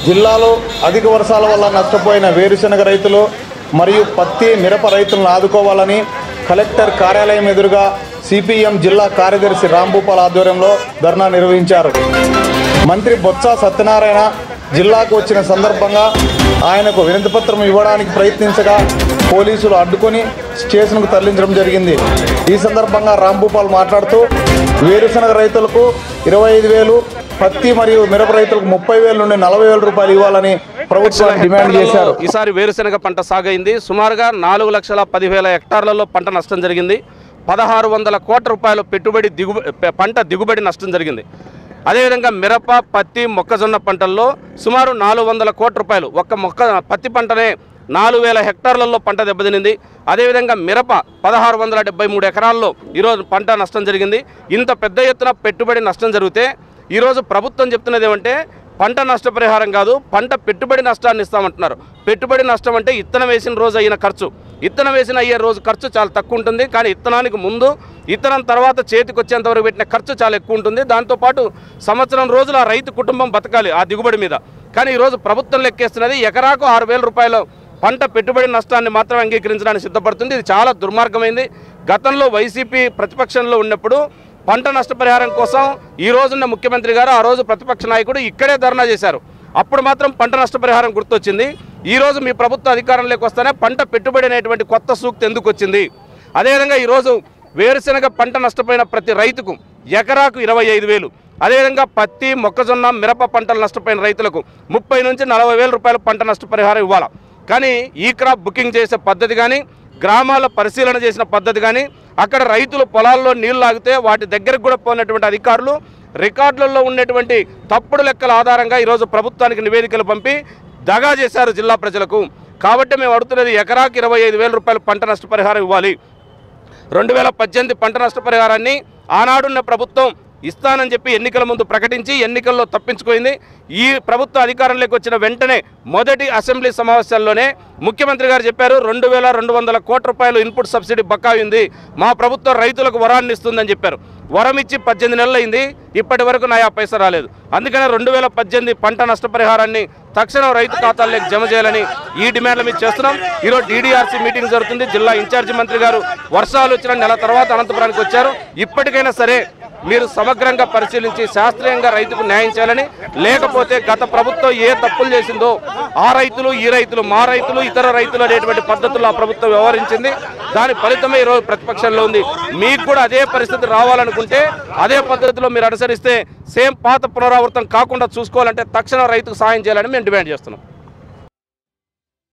జిల్లాలో అధిక వర్షాల వల్ల నష్టపోయిన వేరుశనగ రైతులు మరియు పత్తి మిరప రైతులను ఆదుకోవాలని కలెక్టర్ కార్యాలయం ఎదురుగా సిపిఎం జిల్లా కార్యదర్శి రాంభూపాల్ ఆధ్వర్యంలో ధర్నా నిర్వహించారు మంత్రి బొత్స సత్యనారాయణ జిల్లాకు వచ్చిన సందర్భంగా ఆయనకు వినతిపత్రం ఇవ్వడానికి ప్రయత్నించగా పోలీసులు అడ్డుకొని స్టేషన్కు తరలించడం జరిగింది ఈ సందర్భంగా రాంభూపాల్ మాట్లాడుతూ వేరుశనగ రైతులకు ఇరవై ఐదు వేలు పత్తి మరియు మిరప రైతులకు ముప్పై వేల నుండి నలభై వేల రూపాయలు ఇవ్వాలని ప్రభుత్వాన్ని డిమాండ్ చేశారు ఈసారి వేరుశనగ పంట సాగైంది సుమారుగా నాలుగు లక్షల పదివేల హెక్టార్లలో పంట నష్టం జరిగింది పదహారు వందల కోట్ల రూపాయల పెట్టుబడి దిగు పంట దిగుబడి నష్టం జరిగింది అదేవిధంగా మిరప పత్తి మొక్కజొన్న పంటల్లో సుమారు నాలుగు వందల కోట్ల రూపాయలు ఒక్క మొక్క పత్తి పంటనే నాలుగు వేల హెక్టార్లలో పంట దెబ్బతినింది అదేవిధంగా మిరప పదహారు వందల డెబ్బై మూడు ఎకరాల్లో ఈరోజు పంట నష్టం జరిగింది ఇంత పెద్ద ఎత్తున పెట్టుబడి నష్టం జరిగితే ఈరోజు ప్రభుత్వం చెప్తున్నది ఏమంటే పంట నష్టపరిహారం కాదు పంట పెట్టుబడి నష్టాన్ని ఇస్తామంటున్నారు పెట్టుబడి నష్టం అంటే ఇత్తనం వేసిన రోజు అయిన ఖర్చు ఇత్తనం వేసిన అయ్యే రోజు ఖర్చు చాలా తక్కువ ఉంటుంది కానీ ఇత్తనానికి ముందు ఇత్తనం తర్వాత చేతికి వచ్చేంత వరకు పెట్టిన ఖర్చు చాలా ఎక్కువ ఉంటుంది దాంతోపాటు సంవత్సరం రోజులు ఆ రైతు కుటుంబం బతకాలి ఆ దిగుబడి మీద కానీ ఈరోజు ప్రభుత్వం లెక్కేస్తున్నది ఎకరాకు ఆరు వేల రూపాయలు పంట పెట్టుబడి నష్టాన్ని మాత్రం అంగీకరించడానికి సిద్ధపడుతుంది ఇది చాలా దుర్మార్గమైంది గతంలో వైసీపీ ప్రతిపక్షంలో ఉన్నప్పుడు పంట నష్టపరిహారం కోసం ఈ రోజున్న ముఖ్యమంత్రి గారు ఆ రోజు ప్రతిపక్ష నాయకుడు ఇక్కడే ధర్నా చేశారు అప్పుడు మాత్రం పంట నష్టపరిహారం గుర్తొచ్చింది ఈ రోజు మీ ప్రభుత్వ అధికారంలోకి వస్తేనే పంట పెట్టుబడి అనేటువంటి కొత్త సూక్తి ఎందుకు వచ్చింది అదేవిధంగా ఈరోజు వేరుశనగ పంట నష్టపోయిన ప్రతి రైతుకు ఎకరాకు ఇరవై ఐదు వేలు అదేవిధంగా పత్తి మొక్కజొన్న మిరప పంటలు నష్టపోయిన రైతులకు ముప్పై నుంచి నలభై వేల రూపాయలు పంట నష్టపరిహారం ఇవ్వాలి కానీ ఈ క్రాప్ బుకింగ్ చేసే పద్ధతి కానీ గ్రామాల పరిశీలన చేసిన పద్ధతి కానీ అక్కడ రైతులు పొలాల్లో నీళ్లు లాగితే వాటి దగ్గరకు కూడా పోయినటువంటి అధికారులు రికార్డులలో ఉన్నటువంటి తప్పుడు లెక్కల ఆధారంగా ఈరోజు ప్రభుత్వానికి నివేదికలు పంపి దగా చేశారు జిల్లా ప్రజలకు కాబట్టి మేము అడుగుతున్నది ఎకరాకి ఇరవై ఐదు వేల రూపాయలు పంట నష్టపరిహారం ఇవ్వాలి రెండు వేల పద్దెనిమిది పంట నష్టపరిహారాన్ని ఆనాడున్న ప్రభుత్వం ఇస్తానని చెప్పి ఎన్నికల ముందు ప్రకటించి ఎన్నికల్లో తప్పించుకోయింది ఈ ప్రభుత్వ అధికారంలోకి వచ్చిన వెంటనే మొదటి అసెంబ్లీ సమావేశాల్లోనే ముఖ్యమంత్రి గారు చెప్పారు రెండు వేల రెండు వందల కోట్ల రూపాయలు ఇన్పుట్ సబ్సిడీ బకాయి ఉంది మా ప్రభుత్వం రైతులకు వరాన్ని ఇస్తుందని చెప్పారు వరం ఇచ్చి పద్దెనిమిది నెలలు అయింది ఇప్పటి వరకు నయా పైసా రాలేదు అందుకనే రెండు వేల పద్దెనిమిది పంట నష్టపరిహారాన్ని తక్షణం రైతు ఖాతాల్లోకి జమ చేయాలని ఈ డిమాండ్ల మీద చేస్తున్నాం ఈరోజు డీడీఆర్సీ మీటింగ్ జరుగుతుంది జిల్లా ఇన్ఛార్జి మంత్రి గారు వర్షాలు వచ్చిన నెల తర్వాత అనంతపురానికి వచ్చారు ఇప్పటికైనా సరే మీరు సమగ్రంగా పరిశీలించి శాస్త్రీయంగా రైతుకు న్యాయం చేయాలని లేకపోతే గత ప్రభుత్వం ఏ తప్పులు చేసిందో ఆ రైతులు ఈ రైతులు మా రైతులు ఇతర రైతులు అనేటువంటి పద్ధతుల్లో ఆ ప్రభుత్వం వ్యవహరించింది దాని ఫలితమే ఈరోజు ప్రతిపక్షంలో ఉంది మీకు కూడా అదే పరిస్థితి రావాలనుకుంటే అదే పద్ధతిలో మీరు అనుసరిస్తే సేమ్ పాత పునరావృతం కాకుండా చూసుకోవాలంటే తక్షణం రైతుకు సాయం చేయాలని మేము డిమాండ్ చేస్తున్నాం